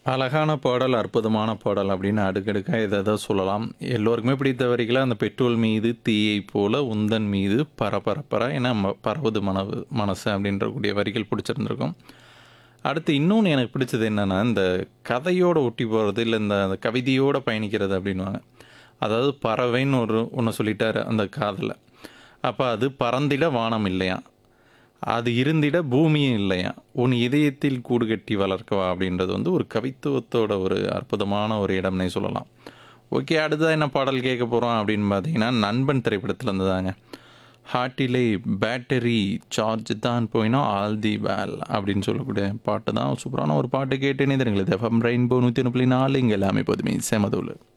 அழகான பாடல், அற்புதமான பாடல் அப்படின்னு அடுக்கடுக்கா எத எதோ சொல்லலாம். எல்லோருக்குமே பிடித்த வரிகள அந்த பெட்ரோல் மீது தீயைப் போல உந்தன் மீது பரபரப்பர என ம பரவுது மனவு மனசு அப்படின்ற கூடிய வரிகள் பிடிச்சிருந்திருக்கும். அடுத்து இன்னொன்னு எனக்கு பிடிச்சது என்னன்னா, இந்த கதையோட ஒட்டி போறது, இல்ல இந்த அந்த கவிதையோட பயணிக்கிறது அப்படின்னுவாங்க. அதாவது பறவைன்னு ஒரு ஒண்ணு சொல்லிட்டாரு அந்த காதல. அப்ப அது பறந்திட வானம் இல்லையாம். அது இருந்திட பூமியும் இல்லையாம். உன் இதயத்தில் கூடு கட்டி வளர்க்கவா அப்படின்றது வந்து ஒரு கவித்துவத்தோட ஒரு அற்புதமான ஒரு இடம்னே சொல்லலாம். ஓகே அடுத்ததா என்ன பாடல் கேட்க போறோம் அப்படின்னு பார்த்தீங்கன்னா, நண்பன் திரைப்படத்துல இருந்து தாங்க. ஹார்ட்டிலே பேட்டரி சார்ஜ் தான் போயினா ஆல் தி வெல் அப்படின்னு சொல்லக்கூடிய பாட்டு தான். சூப்பரான ஒரு பாட்டு கேட்டு இணைந்திருங்கள். இது எஃப்எம் ரெயின்போ 101.4 இங்க எல்லாமே எப்போதுமே செமதூளு.